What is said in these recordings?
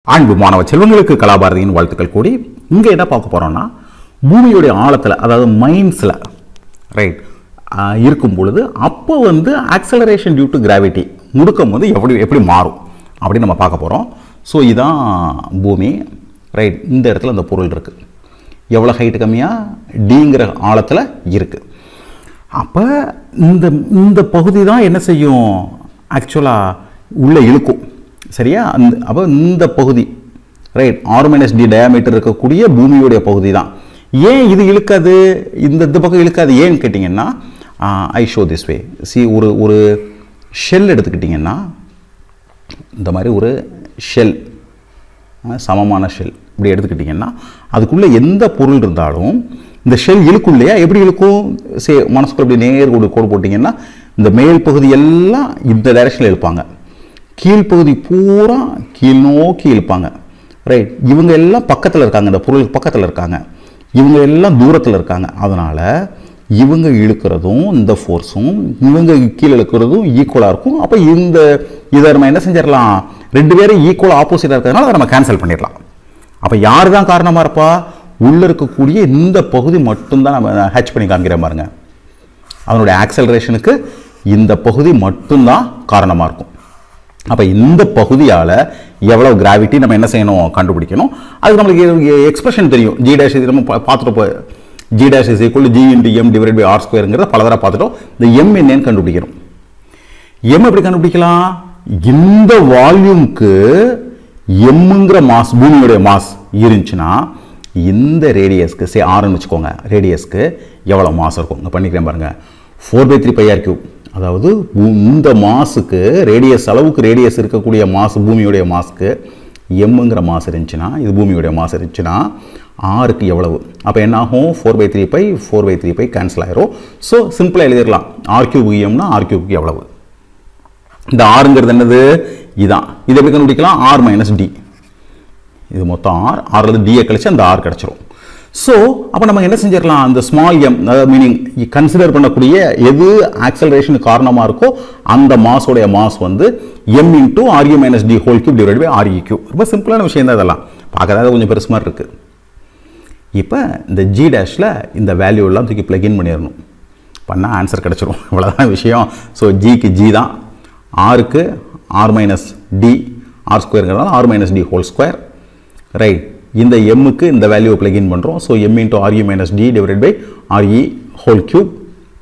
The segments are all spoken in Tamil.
அன்பு மாணவ செல்வங்களுக்கு கலாபாரதியின் வாழ்த்துக்கள் கூடி இங்கே என்ன பார்க்க போகிறோம்னா பூமியுடைய ஆழத்தில் அதாவது மைன்ஸில் ரைட் இருக்கும் பொழுது அப்போ வந்து ஆக்சலரேஷன் டியூ டு கிராவிட்டி முடுக்கம் வந்து எப்படி எப்படி மாறும் அப்படின்னு நம்ம பார்க்க போகிறோம் ஸோ இதான் பூமி ரைட் இந்த இடத்துல அந்த பொருள் இருக்குது எவ்வளோ ஹைட்டு கம்மியாக டிங்கிற ஆழத்தில் இருக்குது அப்போ இந்த இந்த பகுதி தான் என்ன செய்யும் ஆக்சுவலாக உள்ளே இழுக்கும் சரியா அந்த அப்போ இந்த பகுதி right R minus d diameter இருக்கக்கூடிய பூமியுடைய பகுதி தான் ஏன் இது இழுக்காது இந்த இந்த பக்கம் இழுக்காது ஏன்னு கேட்டிங்கன்னா I show this way C ஒரு ஒரு ஷெல் எடுத்துக்கிட்டிங்கன்னா இந்த மாதிரி ஒரு ஷெல் சமமான ஷெல் இப்படி எடுத்துக்கிட்டிங்கன்னா அதுக்குள்ளே எந்த பொருள் இருந்தாலும் இந்த ஷெல் இழுக்கும் இல்லையா எப்படி இழுக்கும் சே மனசுக்குள்ள அப்படி நேர் கோடு கோடு போட்டிங்கன்னா இந்த மேல் பகுதி எல்லாம் இந்த டைரக்ஷனில் இழுப்பாங்க கீழ்ப்பகுதி பூரா கீழ் நோக்கி இழுப்பாங்க ரைட் இவங்க எல்லாம் பக்கத்தில் இருக்காங்க இந்த பொருளுக்கு பக்கத்தில் இருக்காங்க இவங்க எல்லாம் தூரத்தில் இருக்காங்க அதனால் இவங்க இழுக்கிறதும் இந்த ஃபோர்ஸும் இவங்க கீழே இழுக்கிறதும் ஈக்குவலாக இருக்கும் அப்போ இந்த இதை நம்ம என்ன செஞ்சிடலாம் ரெண்டு பேரும் ஈக்குவல் ஆப்போசிட்டாக இருக்கிறதுனால அதை நம்ம கேன்சல் பண்ணிடலாம் அப்போ யார் தான் காரணமாக இருப்பா உள்ளே இருக்கக்கூடிய இந்த பகுதி மட்டும்தான் நம்ம ஹேச் பண்ணி காமிக்கிற பாருங்க அதனுடைய ஆக்சலரேஷனுக்கு இந்த பகுதி மட்டும்தான் காரணமாக இருக்கும் அப்போ இந்த பகுதியால் எவ்வளோ கிராவிட்டி நம்ம என்ன செய்யணும் கண்டுபிடிக்கணும் அதுக்கு நம்மளுக்கு எக்ஸ்பிரஷன் தெரியும் ஜி டேஷ் இது நம்ம பா- பார்த்துட்டு போ g dash is equal g into M divide by R ஸ்கொயருங்கிறத பல தடவை பார்த்துட்டோம் இந்த எம் என்னன்னு கண்டுபிடிக்கணும் எம் எப்படி கண்டுபிடிக்கலாம் இந்த வால்யூம்க்கு எம்முங்கிற மாஸ் பூமியுடைய மாஸ் இருந்துச்சுன்னா இந்த ரேடியஸ்க்கு சே ஆறுன்னு வச்சுக்கோங்க ரேடியஸ்க்கு எவ்வளோ மாஸ் இருக்கும் இங்கே பண்ணிக்கிறேன் பாருங்கள் four by three pi R cube அதாவது பூ- இந்த மாஸுக்கு ரேடியஸ் அளவுக்கு ரேடியஸ் இருக்கக்கூடிய மாஸ் பூமியுடைய மாஸ்க்கு எம்முங்கிற மாஸ் இருந்துச்சுன்னா இது பூமியுடைய மாஸ் இருந்துச்சுன்னா ஆறுக்கு எவ்வளவு அப்போ என்ன ஆகும் four by three pi four by three pi cancel ஆயிரும் ஸோ சிம்பிளாக எழுதிடலாம் ஆர் கியூப் எம்னா ஆர் கியூப்க்கு எவ்வளவு இந்த ஆறுங்கிறது என்னது இதான் இது எப்படி கண்டுபிடிக்கலாம் ஆர் மைனஸ் டி இது மொத்தம் ஆர் ஆறுலேருந்து டியை கழிச்சு அந்த ஆர் கிடச்சிரும் ஸோ அப்போ நம்ம என்ன செஞ்சிடலாம் அந்த ஸ்மால் எம் அதாவது மீனிங் கன்சிடர் பண்ணக்கூடிய எது ஆக்சலரேஷனுக்கு காரணமாக இருக்கோ அந்த மாஸோடைய மாஸ் வந்து m into R E minus d whole cube divide by R E cube ரொம்ப சிம்பிளான விஷயம் தான் இதெல்லாம் பார்க்கறதா கொஞ்சம் பெருசு மாதிரி இருக்குது இப்போ இந்த ஜி டேஷில் இந்த வேல்யூ எல்லாம் தூக்கி பிளக்இன் பண்ணிடணும் பண்ணால் ஆன்சர் கிடச்சிரும் இவ்வளோதான் விஷயம் ஸோ ஜிக்கு ஜி தான் ஆருக்கு ஆர் மைனஸ் டி ஆர் ஸ்கொயருங்கிறதால R minus d whole square right இந்த எம்முக்கு இந்த வேல்யூவை பிளக்இன் பண்ணுறோம் so m into R E minus d divide by R E whole cube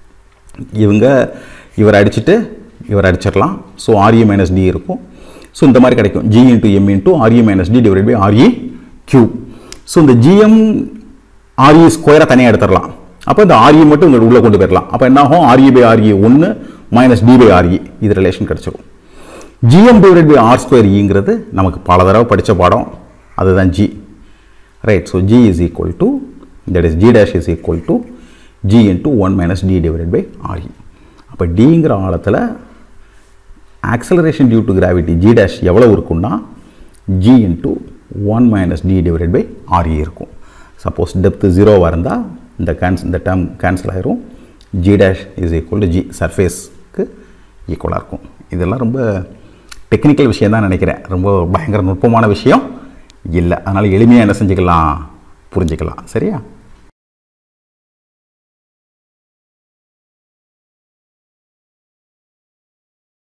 இவங்க இவர் அடிச்சுட்டு இவர் அடிச்சிடலாம் ஸோ ஆர்இ மைனஸ் டி இருக்கும் ஸோ இந்த மாதிரி கிடைக்கும் g into m into R E minus d divide by R E cube so இந்த ஜிஎம் ஆர்இ ஸ்கொயரை தனியாக எடுத்துடலாம் அப்போ இந்த ஆர்இ மட்டும் இங்கே உள்ளே கொண்டு போயிடலாம் அப்போ என்ன ஆகும் ஆர்இ பை ஆர்இ ஒன்று மைனஸ் டி பை ஆர்இ இது ரிலேஷன் கிடச்சிரும் GM divide by R square ஈங்கிறது நமக்கு பல தடவை படித்த பாடம் அதுதான் g right so g is equal to that is g dash is equal to g into one minus d divide by R E அப்போ டிங்கிற ஆழத்தில் acceleration due to gravity g dash எவ்வளோ இருக்கும்னா g into one minus d divide by R E இருக்கும் சப்போஸ் டெப்த்து ஜீரோவாக இருந்தால் இந்த கேன்ஸ் இந்த டேர்ம் கேன்சல் ஆயிரும் g dash is equal to g சர்ஃபேஸ்க்கு ஈக்குவலாக இருக்கும் இதெல்லாம் ரொம்ப டெக்னிக்கல் விஷயம் தான் நினைக்கிறேன் ரொம்ப பயங்கர நுட்பமான விஷயம் இல்லை அதனால் எளிமையாக என்ன செஞ்சுக்கலாம் புரிஞ்சுக்கலாம் சரியா